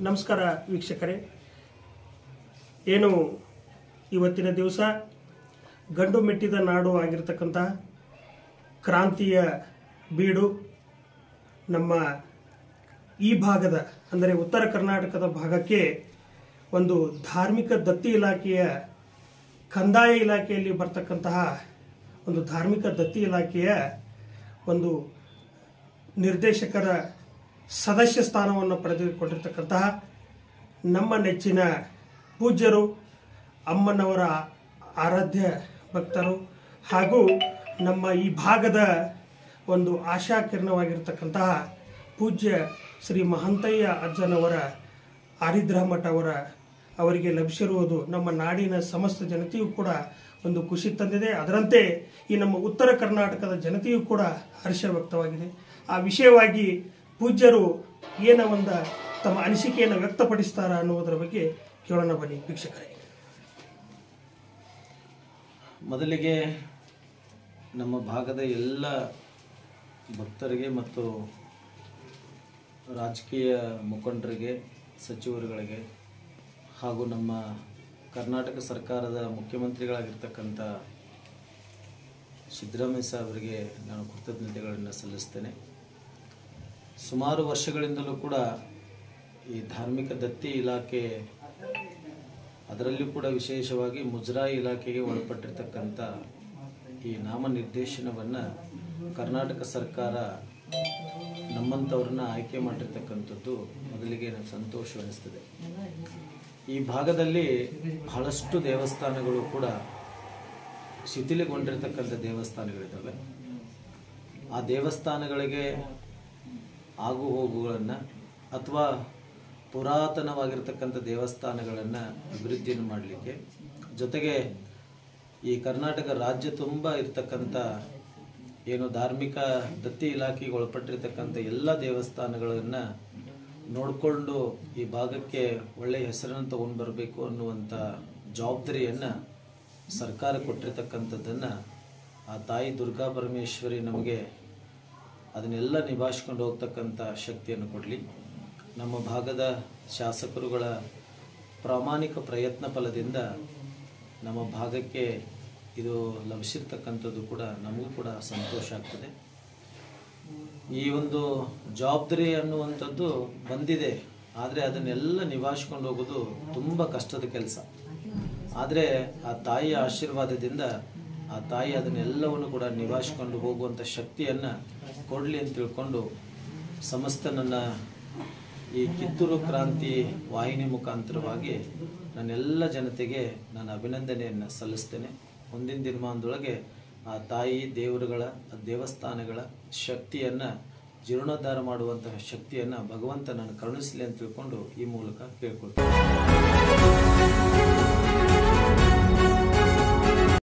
ನಮಸ್ಕಾರ ವೀಕ್ಷಕರೇ ಏನು ಇವತ್ತಿನ ದಿವಸ ಗಂಡು ಮೆಟ್ಟಿದ ನಾಡು ಆಗಿರ್ತಕ್ಕಂಥ ಕ್ರಾಂತಿಯ ಬೀಡು ನಮ್ಮ ಈ ಭಾಗದ ಅಂದರೆ ಉತ್ತರ ಕರ್ನಾಟಕದ ಭಾಗಕ್ಕೆ ಒಂದು ಧಾರ್ಮಿಕ ದತ್ತಿ ಇಲಾಖೆಯ ಕಂದಾಯ ಇಲಾಖೆಯಲ್ಲಿ ಬರ್ತಕ್ಕಂತಹ ಒಂದು ಧಾರ್ಮಿಕ ದತ್ತಿ ಇಲಾಖೆಯ ಒಂದು ನಿರ್ದೇಶಕರ ಸದಸ್ಯ ಸ್ಥಾನವನ್ನು ಪಡೆದುಕೊಂಡಿರ್ತಕ್ಕಂತಹ ನಮ್ಮ ನೆಚ್ಚಿನ ಪೂಜ್ಯರು ಅಮ್ಮನವರ ಆರಾಧ್ಯ ಭಕ್ತರು ಹಾಗೂ ನಮ್ಮ ಈ ಭಾಗದ ಒಂದು ಆಶಾಕಿರಣವಾಗಿರ್ತಕ್ಕಂತಹ ಪೂಜ್ಯ ಶ್ರೀ ಮಹಂತಯ್ಯ ಅಜ್ಜನವರ ಆರಿದ್ರ ಮಠ ಅವರ ಅವರಿಗೆ ಲಭಿಸಿರುವುದು ನಮ್ಮ ನಾಡಿನ ಸಮಸ್ತ ಜನತೆಯೂ ಕೂಡ ಒಂದು ಖುಷಿ ತಂದಿದೆ ಅದರಂತೆ ಈ ನಮ್ಮ ಉತ್ತರ ಕರ್ನಾಟಕದ ಜನತೆಯೂ ಕೂಡ ಹರ್ಷ ವ್ಯಕ್ತವಾಗಿದೆ ಆ ವಿಷಯವಾಗಿ ಪೂಜ್ಯರು ಏನ ಒಂದು ತಮ್ಮ ಅನಿಸಿಕೆಯನ್ನು ವ್ಯಕ್ತಪಡಿಸ್ತಾರ ಅನ್ನುವುದರ ಬಗ್ಗೆ ಕೇಳೋಣ ಬನ್ನಿ ವೀಕ್ಷಕರೇ ಮೊದಲಿಗೆ ನಮ್ಮ ಭಾಗದ ಎಲ್ಲ ಭಕ್ತರಿಗೆ ಮತ್ತು ರಾಜಕೀಯ ಮುಖಂಡರಿಗೆ ಸಚಿವರುಗಳಿಗೆ ಹಾಗೂ ನಮ್ಮ ಕರ್ನಾಟಕ ಸರ್ಕಾರದ ಮುಖ್ಯಮಂತ್ರಿಗಳಾಗಿರ್ತಕ್ಕಂಥ ಸಿದ್ದರಾಮಯ್ಯ ಸಾಹೇಬರಿಗೆ ನಾನು ಕೃತಜ್ಞತೆಗಳನ್ನು ಸಲ್ಲಿಸ್ತೇನೆ ಸುಮಾರು ವರ್ಷಗಳಿಂದಲೂ ಕೂಡ ಈ ಧಾರ್ಮಿಕ ದತ್ತಿ ಇಲಾಖೆ ಅದರಲ್ಲೂ ಕೂಡ ವಿಶೇಷವಾಗಿ ಮುಜರಾಯಿ ಇಲಾಖೆಗೆ ಒಳಪಟ್ಟಿರ್ತಕ್ಕಂಥ ಈ ನಾಮನಿರ್ದೇಶನವನ್ನು ಕರ್ನಾಟಕ ಸರ್ಕಾರ ನಮ್ಮಂಥವ್ರನ್ನ ಆಯ್ಕೆ ಮಾಡಿರ್ತಕ್ಕಂಥದ್ದು ಮೊದಲಿಗೆ ನನಗೆ ಸಂತೋಷವೆನಿಸ್ತದೆ ಈ ಭಾಗದಲ್ಲಿ ಬಹಳಷ್ಟು ದೇವಸ್ಥಾನಗಳು ಕೂಡ ಶಿಥಿಲಗೊಂಡಿರ್ತಕ್ಕಂಥ ದೇವಸ್ಥಾನಗಳಿದ್ದಾವೆ ಆ ದೇವಸ್ಥಾನಗಳಿಗೆ ಆಗು ಹೋಗುಗಳನ್ನು ಅಥವಾ ಪುರಾತನವಾಗಿರ್ತಕ್ಕಂಥ ದೇವಸ್ಥಾನಗಳನ್ನು ಅಭಿವೃದ್ಧಿಯನ್ನು ಮಾಡಲಿಕ್ಕೆ ಜೊತೆಗೆ ಈ ಕರ್ನಾಟಕ ರಾಜ್ಯ ತುಂಬ ಇರ್ತಕ್ಕಂಥ ಏನು ಧಾರ್ಮಿಕ ದತ್ತಿ ಇಲಾಖೆಗೆ ಒಳಪಟ್ಟಿರ್ತಕ್ಕಂಥ ಎಲ್ಲ ದೇವಸ್ಥಾನಗಳನ್ನು ನೋಡಿಕೊಂಡು ಈ ಭಾಗಕ್ಕೆ ಒಳ್ಳೆಯ ಹೆಸರನ್ನು ತಗೊಂಡು ಬರಬೇಕು ಅನ್ನುವಂಥ ಜವಾಬ್ದಾರಿಯನ್ನು ಸರ್ಕಾರ ಕೊಟ್ಟಿರ್ತಕ್ಕಂಥದ್ದನ್ನು ಆ ತಾಯಿ ದುರ್ಗಾ ಪರಮೇಶ್ವರಿ ನಮಗೆ ಅದನ್ನೆಲ್ಲ ನಿಭಾಯಿಸ್ಕೊಂಡು ಹೋಗ್ತಕ್ಕಂಥ ಶಕ್ತಿಯನ್ನು ಕೊಡಲಿ ನಮ್ಮ ಭಾಗದ ಶಾಸಕರುಗಳ ಪ್ರಾಮಾಣಿಕ ಪ್ರಯತ್ನ ಫಲದಿಂದ ನಮ್ಮ ಭಾಗಕ್ಕೆ ಇದು ಲಭಿಸಿರ್ತಕ್ಕಂಥದ್ದು ಕೂಡ ನಮಗೂ ಕೂಡ ಸಂತೋಷ ಆಗ್ತದೆ ಈ ಒಂದು ಜವಾಬ್ದಾರಿ ಅನ್ನುವಂಥದ್ದು ಬಂದಿದೆ ಆದರೆ ಅದನ್ನೆಲ್ಲ ನಿಭಾಯಿಸ್ಕೊಂಡು ಹೋಗೋದು ತುಂಬ ಕಷ್ಟದ ಕೆಲಸ ಆದರೆ ಆ ತಾಯಿಯ ಆಶೀರ್ವಾದದಿಂದ ಆ ತಾಯಿ ಅದನ್ನೆಲ್ಲವನ್ನು ಕೂಡ ನಿಭಾಯಿಸ್ಕೊಂಡು ಹೋಗುವಂಥ ಶಕ್ತಿಯನ್ನು ಕೊಡಲಿ ಅಂತ ತಿಳ್ಕೊಂಡು ಸಮಸ್ತ ನನ್ನ ಈ ಕಿತ್ತೂರು ಕ್ರಾಂತಿ ವಾಹಿನಿ ಮುಖಾಂತರವಾಗಿ ನನ್ನೆಲ್ಲ ಜನತೆಗೆ ನಾನು ಅಭಿನಂದನೆಯನ್ನು ಸಲ್ಲಿಸ್ತೇನೆ ಮುಂದಿನ ದಿನಮಾನದೊಳಗೆ ಆ ತಾಯಿ ದೇವರುಗಳ ಆ ದೇವಸ್ಥಾನಗಳ ಶಕ್ತಿಯನ್ನು ಜೀರ್ಣೋದ್ಧಾರ ಮಾಡುವಂತಹ ಶಕ್ತಿಯನ್ನು ಭಗವಂತ ನಾನು ಕರುಣಿಸಲಿ ಅಂತ ತಿಳ್ಕೊಂಡು ಈ ಮೂಲಕ ಕೇಳ್ಕೊಳ್ತೇನೆ